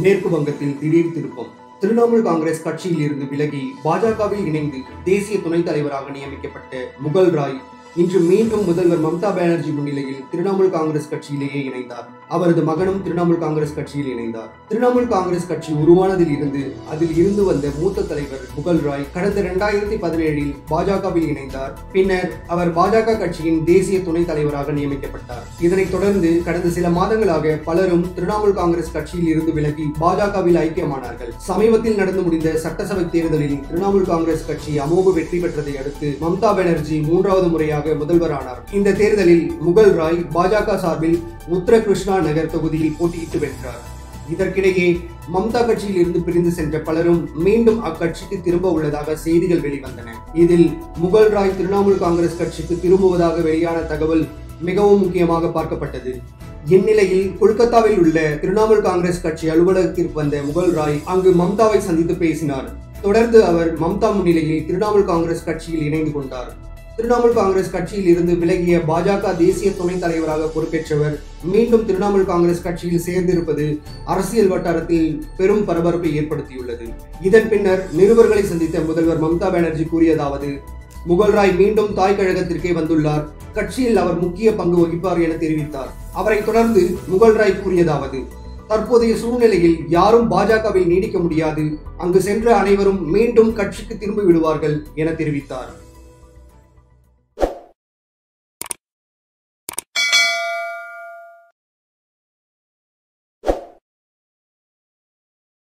மேற்கு வங்கத்தில் திடீர் திருப்பம் திரிணாமுல் காங்கிரஸ் கட்சியில் இருந்து விலகி பாஜகவில் இணைந்து தேசிய துணைத் தலைவராக நியமிக்கப்பட்ட முகல் ராய் இன்று மீண்டும் முதல்வர் மம்தா பானர்ஜி முன்னிலையில் திரிணாமுல் காங்கிரஸ் கட்சியிலேயே இணைந்தார் அவரது மகனும் திரிணாமுல் காங்கிரஸ் கட்சியில் இணைந்தார் திரிணாமுல் காங்கிரஸ் கட்சி உருவானதில் இருந்து அதில் இருந்து வந்த மூத்த தலைவர் முகல் ராய் கடந்த இரண்டாயிரத்தி பதினேழில் பாஜகவில் இணைந்தார் பின்னர் அவர் பாஜக கட்சியின் தேசிய துணைத் தலைவராக நியமிக்கப்பட்டார் இதனைத் தொடர்ந்து கடந்த சில மாதங்களாக பலரும் திரிணாமுல் காங்கிரஸ் கட்சியில் இருந்து விலகி பாஜகவில் ஐக்கியமானார்கள் சமீபத்தில் நடந்து முடிந்த சட்டசபை தேர்தலில் திரிணாமுல் காங்கிரஸ் கட்சி அமோக வெற்றி பெற்றதை அடுத்து மம்தா பானர்ஜி மூன்றாவது முறையாக முதல்வரானார் இந்த தேர்தலில் முகல் ராய் பாஜக சார்பில் உத்தர கிருஷ்ணா நகர் தொகுதியில் போட்டியிட்டு வென்றார் இதற்கிடையே மம்தா கட்சியில் இருந்து பிரிந்து சென்ற பலரும் மீண்டும் அக்கட்சிக்கு திரும்ப உள்ளதாக செய்திகள் வெளிவந்தன இதில் முகல் ராய் திரிணாமுல் காங்கிரஸ் கட்சிக்கு திரும்புவதாக வெளியான தகவல் மிகவும் முக்கியமாக பார்க்கப்பட்டது இந்நிலையில் கொல்கத்தாவில் உள்ள திரிணாமுல் காங்கிரஸ் கட்சி அலுவலகத்திற்கு வந்த முகல் ராய் அங்கு மம்தாவை சந்தித்து பேசினார் தொடர்ந்து அவர் மம்தா முன்னிலையில் திரிணாமுல் காங்கிரஸ் கட்சியில் இணைந்து கொண்டார் திரிணாமுல் காங்கிரஸ் கட்சியில் இருந்து விலகிய பாஜக தேசிய துணைத் தலைவராக பொறுப்பேற்றவர் மீண்டும் திரிணாமுல் காங்கிரஸ் கட்சியில் சேர்ந்திருப்பது அரசியல் வட்டாரத்தில் பெரும் பரபரப்பை ஏற்படுத்தியுள்ளது இதன் பின்னர் நிருபர்களை சந்தித்த முதல்வர் மம்தா பானர்ஜி கூறியதாவது முகல்ராய் மீண்டும் தாய் கழகத்திற்கே வந்துள்ளார் கட்சியில் அவர் முக்கிய பங்கு வகிப்பார் என தெரிவித்தார் அவரை தொடர்ந்து முகல்ராய் கூறியதாவது தற்போதைய சூழ்நிலையில் யாரும் பாஜகவில் நீடிக்க முடியாது அங்கு சென்ற அனைவரும் மீண்டும் கட்சிக்கு திரும்பி விடுவார்கள் என தெரிவித்தார்